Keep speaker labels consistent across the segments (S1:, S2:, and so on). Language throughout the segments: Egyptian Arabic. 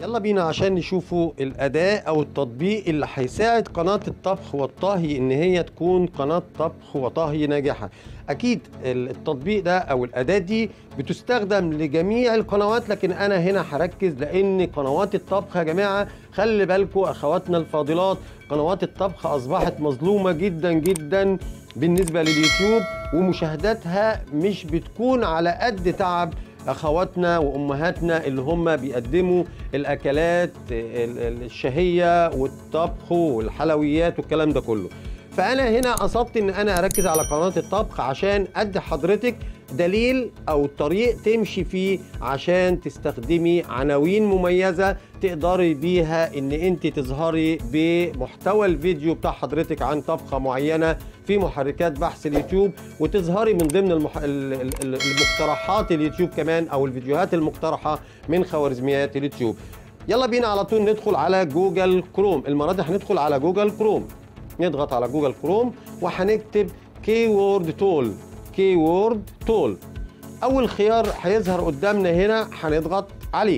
S1: يلا بينا عشان نشوفوا الأداة أو التطبيق اللي هيساعد قناة الطبخ والطهي إن هي تكون قناة طبخ وطهي ناجحة أكيد التطبيق ده أو الأداة دي بتستخدم لجميع القنوات لكن أنا هنا هركز لأن قنوات الطبخ يا جماعة خلي بالكم أخواتنا الفاضلات قنوات الطبخ أصبحت مظلومة جدا جدا بالنسبة لليوتيوب ومشاهداتها مش بتكون على قد تعب اخواتنا وامهاتنا اللي هم بيقدموا الاكلات الشهيه والطبخ والحلويات والكلام ده كله فانا هنا قصدت ان انا اركز على قناه الطبخ عشان ادي حضرتك دليل او طريق تمشي فيه عشان تستخدمي عناوين مميزه تقدري بيها ان انت تظهري بمحتوى الفيديو بتاع حضرتك عن طبخه معينه في محركات بحث اليوتيوب وتظهري من ضمن المح... المقترحات اليوتيوب كمان او الفيديوهات المقترحه من خوارزميات اليوتيوب يلا بينا على طول ندخل على جوجل كروم المره دي هندخل على جوجل كروم نضغط على جوجل كروم وهنكتب كي وورد تول كي وورد تول اول خيار هيظهر قدامنا هنا هنضغط عليه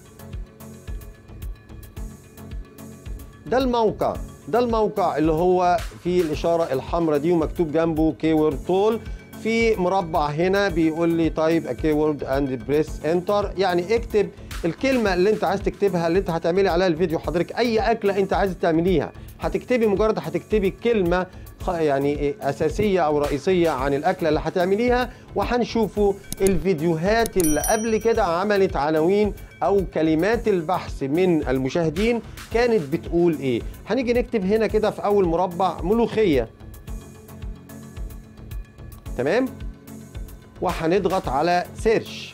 S1: ده الموقع ده الموقع اللي هو فيه الاشاره الحمراء دي ومكتوب جنبه كي وورد تول في مربع هنا بيقول لي تايب كي وورد اند بريس انتر يعني اكتب الكلمه اللي انت عايز تكتبها اللي انت هتعملي عليها الفيديو حضرتك اي اكله انت عايز تعمليها هتكتبي مجرد هتكتبي كلمه يعني اساسيه او رئيسيه عن الاكله اللي هتعمليها وهنشوفوا الفيديوهات اللي قبل كده عملت عناوين او كلمات البحث من المشاهدين كانت بتقول ايه هنيجي نكتب هنا كده في اول مربع ملوخيه تمام وهنضغط على سيرش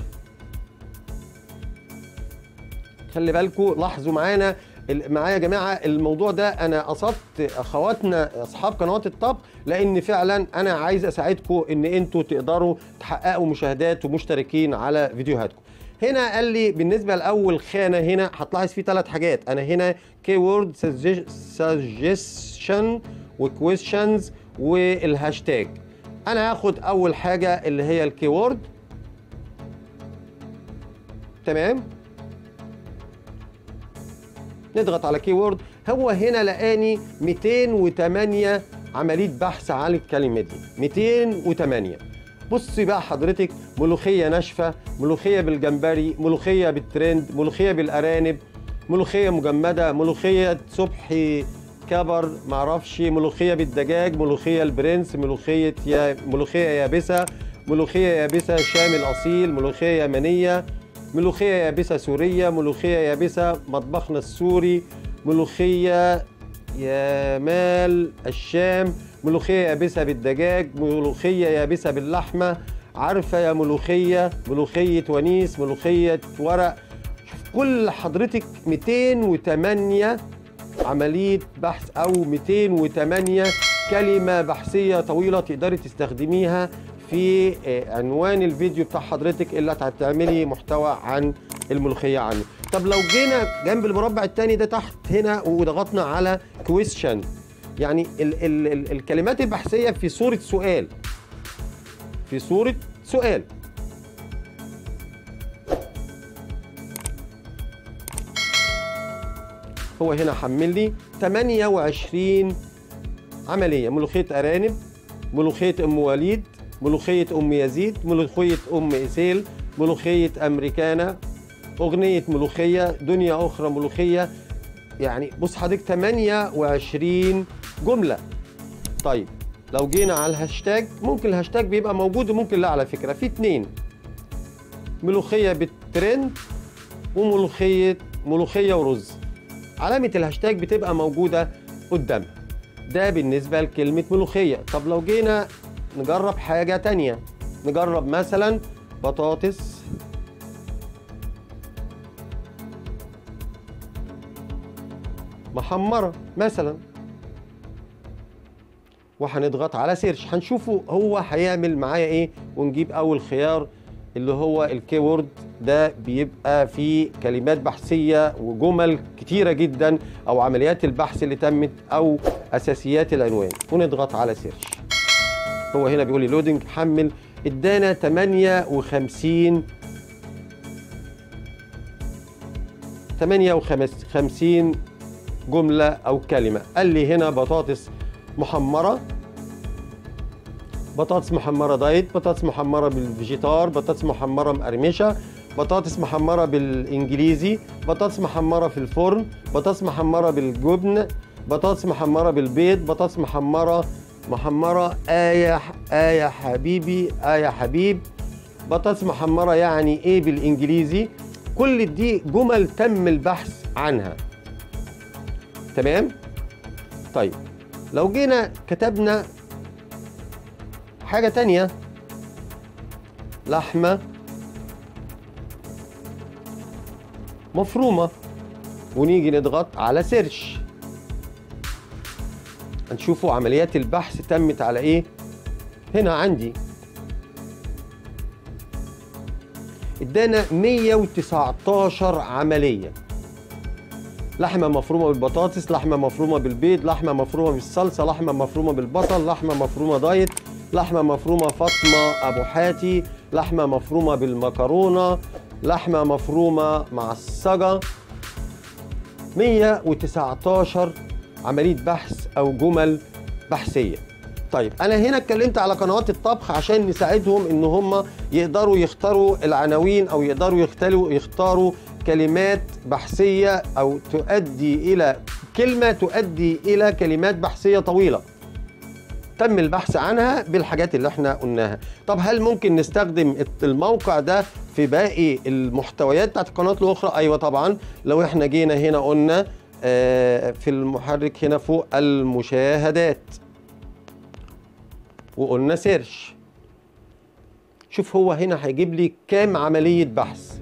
S1: خلي بالكم لاحظوا معانا معايا يا جماعه الموضوع ده انا قصدت اخواتنا اصحاب قنوات الطبخ لان فعلا انا عايز اساعدكم ان انتوا تقدروا تحققوا مشاهدات ومشتركين على فيديوهاتكم هنا قال لي بالنسبه لاول خانه هنا هتلاحظ فيه ثلاث حاجات انا هنا كي وورد سجستشن وكويشنز والهاشتاج انا هاخد اول حاجه اللي هي الكي وورد تمام نضغط على كي وورد هو هنا لقاني 208 عمليه بحث عن الكلمه دي 208 بصي بقى حضرتك ملوخيه ناشفه ملوخيه بالجمبري ملوخيه بالترند ملوخيه بالارانب ملوخيه مجمده ملوخيه صبحي كبر معرفش ملوخيه بالدجاج ملوخيه البرنس ملوخيه يا ملوخيه يابسه ملوخيه يابسه شامي الاصيل ملوخيه يمنيه ملوخيه يابسه سوريه ملوخيه يابسه مطبخنا السوري ملوخيه يامال الشام ملوخيه يابسه بالدجاج ملوخيه يابسه باللحمه عارفه يا ملوخيه ملوخيه ونيس ملوخيه ورق شوف كل حضرتك 208 عمليه بحث او 208 كلمه بحثيه طويله تقدري تستخدميها في عنوان الفيديو بتاع حضرتك اللي هتعملي محتوى عن الملوخيه عنه طب لو جينا جنب المربع الثاني ده تحت هنا وضغطنا على كويشن يعني ال ال ال الكلمات البحثيه في صوره سؤال في صوره سؤال هو هنا حمل لي 28 عمليه ملوخيه ارانب ملوخيه ام وليد ملوخية أم يزيد ملوخية أم إسيل ملوخية أمريكانا أغنية ملوخية دنيا أخرى ملوخية يعني بص حضرتك 28 جملة طيب لو جينا على الهاشتاج ممكن الهاشتاج بيبقى موجود وممكن لا على فكرة في اتنين ملوخية بالترند وملوخية ملوخية ورز علامة الهاشتاج بتبقى موجودة قدامها ده بالنسبة لكلمة ملوخية طب لو جينا نجرب حاجة تانية نجرب مثلا بطاطس محمرة مثلا وهنضغط على سيرش هنشوفه هو هيعمل معايا ايه ونجيب اول خيار اللي هو الكيورد ده بيبقى فيه كلمات بحثية وجمل كتيرة جدا او عمليات البحث اللي تمت او اساسيات العنوان ونضغط على سيرش هو هنا بيقول لي لودنج حمل ادانا 58 58 جملة أو كلمة قال لي هنا بطاطس محمرة بطاطس محمرة دايت بطاطس محمرة بالفيجيتار بطاطس محمرة مقرمشة بطاطس محمرة بالإنجليزي بطاطس محمرة في الفرن بطاطس محمرة بالجبن بطاطس محمرة بالبيض بطاطس محمرة محمرة آية آية حبيبي آية حبيب بطاطس محمرة يعني إيه بالإنجليزي كل دي جمل تم البحث عنها تمام طيب لو جينا كتبنا حاجة تانية لحمة مفرومة ونيجي نضغط على سيرش هنشوفوا عمليات البحث تمت على ايه هنا عندي ادانا 119 عمليه لحمه مفرومه بالبطاطس لحمه مفرومه بالبيض لحمه مفرومه بالصلصه لحمه مفرومه بالبصل لحمه مفرومه دايت لحمه مفرومه فاطمه ابو حاتي لحمه مفرومه بالمكرونه لحمه مفرومه معصجه 119 عمليه بحث او جمل بحثيه طيب انا هنا اتكلمت على قنوات الطبخ عشان نساعدهم ان هم يقدروا يختاروا العناوين او يقدروا يختاروا يختاروا كلمات بحثيه او تؤدي الى كلمه تؤدي الى كلمات بحثيه طويله تم البحث عنها بالحاجات اللي احنا قلناها طب هل ممكن نستخدم الموقع ده في باقي المحتويات بتاعت القنوات الاخرى ايوه طبعا لو احنا جينا هنا قلنا آه، في المحرك هنا فوق المشاهدات وقلنا سيرش شوف هو هنا هيجيب لي كام عملية بحث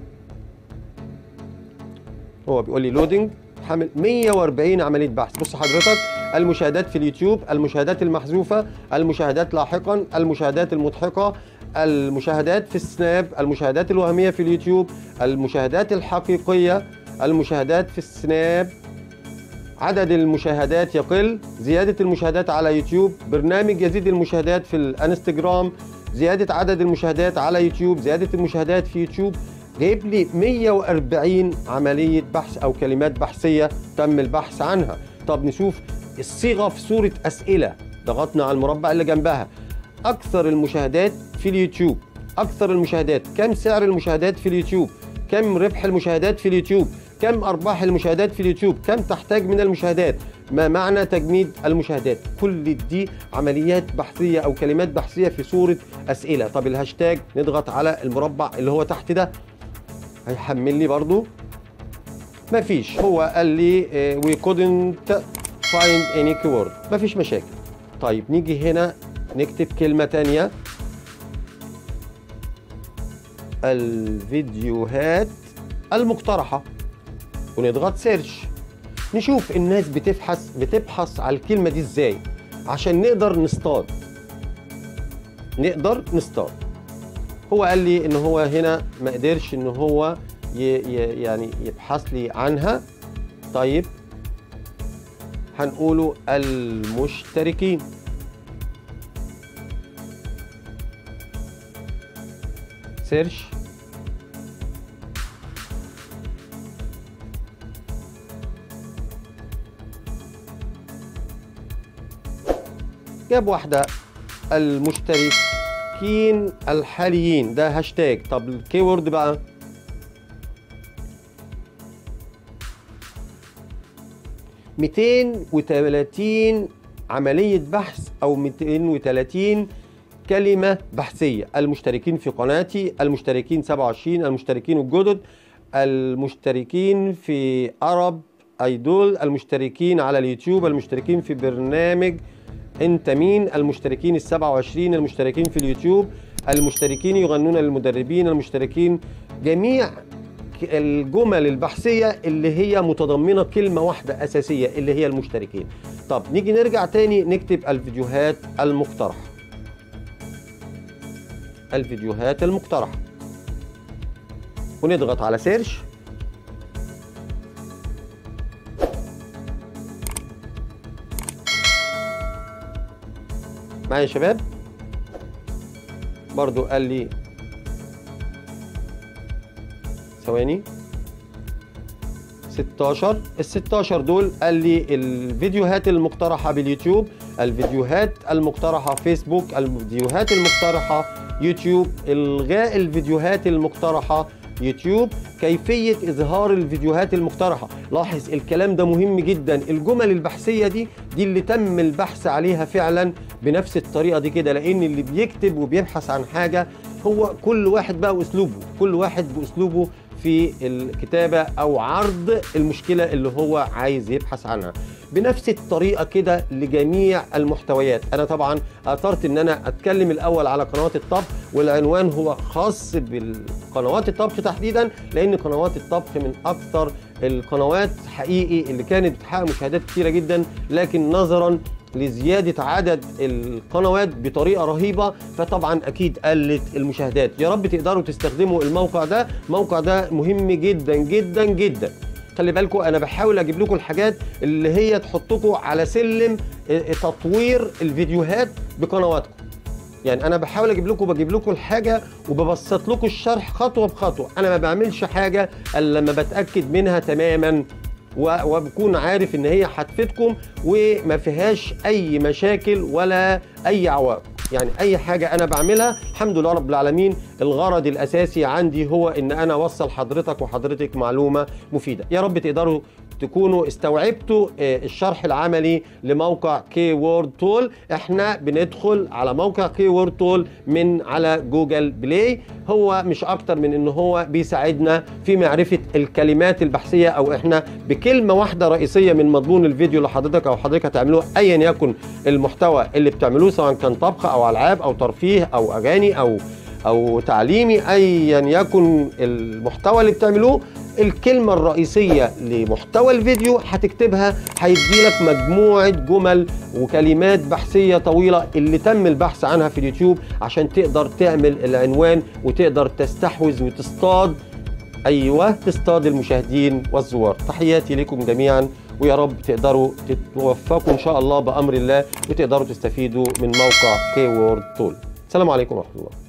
S1: هو بيقول لي لودنج حامل 140 عملية بحث بص حضرتك المشاهدات في اليوتيوب المشاهدات المحذوفة المشاهدات لاحقا المشاهدات المضحكة المشاهدات في السناب المشاهدات الوهمية في اليوتيوب المشاهدات الحقيقية المشاهدات في السناب عدد المشاهدات يقل زيادة المشاهدات على يوتيوب برنامج يزيد المشاهدات في الانستجرام زيادة عدد المشاهدات على يوتيوب زيادة المشاهدات في يوتيوب جايب لي 140 عملية بحث أو كلمات بحثية تم البحث عنها طب نشوف الصيغة في صورة أسئلة ضغطنا على المربع اللي جنبها أكثر المشاهدات في اليوتيوب أكثر المشاهدات كم سعر المشاهدات في اليوتيوب كم ربح المشاهدات في اليوتيوب كم أرباح المشاهدات في اليوتيوب كم تحتاج من المشاهدات ما معنى تجميد المشاهدات كل دي عمليات بحثية أو كلمات بحثية في صورة أسئلة طب الهاشتاج نضغط على المربع اللي هو تحت ده هيحمل لي برضو مفيش هو قال لي آه، we couldn't find any keyword مفيش مشاكل طيب نيجي هنا نكتب كلمة تانية الفيديوهات المقترحة ونضغط سيرش نشوف الناس بتبحث بتبحث على الكلمة دي ازاي عشان نقدر نصطاد نقدر نصطاد هو قال لي ان هو هنا ما قدرش ان هو ي ي يعني يبحث لي عنها طيب هنقوله المشتركين سيرش جاب واحدة المشتركين الحاليين ده هاشتاج طب الكيورد بقى ميتين وتلاتين عملية بحث أو 230 كلمة بحثية المشتركين في قناتي المشتركين 27 المشتركين الجدد المشتركين في أرب أيدول المشتركين على اليوتيوب المشتركين في برنامج انت مين المشتركين ال 27 المشتركين في اليوتيوب المشتركين يغنون للمدربين المشتركين جميع ك- الجمل البحثية اللي هي متضمنة كلمة واحدة أساسية اللي هي المشتركين طب نيجي نرجع تاني نكتب الفيديوهات المقترحة الفيديوهات المقترحة ونضغط على سيرش معايا يا شباب برضو قال لي ثواني 16 ال 16 دول قال لي الفيديوهات المقترحه باليوتيوب الفيديوهات المقترحه فيسبوك الفيديوهات المقترحه يوتيوب الغاء الفيديوهات المقترحه يوتيوب كيفية إظهار الفيديوهات المقترحة لاحظ الكلام ده مهم جدا الجمل البحثية دي دي اللي تم البحث عليها فعلا بنفس الطريقة دي كده لأن اللي بيكتب وبيبحث عن حاجة هو كل واحد بقى وأسلوبه كل واحد بأسلوبه في الكتابة أو عرض المشكلة اللي هو عايز يبحث عنها بنفس الطريقة كده لجميع المحتويات أنا طبعا أثرت أن أنا أتكلم الأول على قنوات الطبخ والعنوان هو خاص بالقنوات الطبخ تحديدا لأن قنوات الطبخ من أكثر القنوات حقيقي اللي كانت بتحقق مشاهدات كتيرة جدا لكن نظرا لزيادة عدد القنوات بطريقة رهيبة فطبعا أكيد قلت المشاهدات يا رب تقدروا تستخدموا الموقع ده الموقع ده مهم جدا جدا جدا خلي بالكم انا بحاول اجيب لكم الحاجات اللي هي تحطكم على سلم تطوير الفيديوهات بقنواتكم يعني انا بحاول اجيب لكم بجيب لكم الحاجه وببسط لكم الشرح خطوه بخطوه انا ما بعملش حاجه الا لما بتاكد منها تماما وبكون عارف ان هي هتفيدكم وما فيهاش اي مشاكل ولا اي عوائق يعني اي حاجه انا بعملها الحمد لله رب العالمين الغرض الاساسي عندي هو ان انا اوصل حضرتك وحضرتك معلومه مفيده يا رب تقدروا تكونوا استوعبتوا الشرح العملي لموقع كي وورد تول احنا بندخل على موقع كي وورد تول من على جوجل بلاي هو مش اكتر من ان هو بيساعدنا في معرفه الكلمات البحثيه او احنا بكلمه واحده رئيسيه من مضمون الفيديو اللي حضرتك او حضرتك هتعملوه ايا يكن المحتوى اللي بتعملوه سواء كان طبخ او العاب او ترفيه او اغاني او او تعليمي ايا يكن المحتوى اللي بتعملوه الكلمة الرئيسية لمحتوى الفيديو هتكتبها هيديلك مجموعة جمل وكلمات بحثية طويلة اللي تم البحث عنها في اليوتيوب عشان تقدر تعمل العنوان وتقدر تستحوذ وتصطاد أيوة تصطاد المشاهدين والزوار تحياتي لكم جميعا ويا رب تقدروا تتوفقوا إن شاء الله بأمر الله وتقدروا تستفيدوا من موقع كي وورد تول السلام عليكم ورحمة الله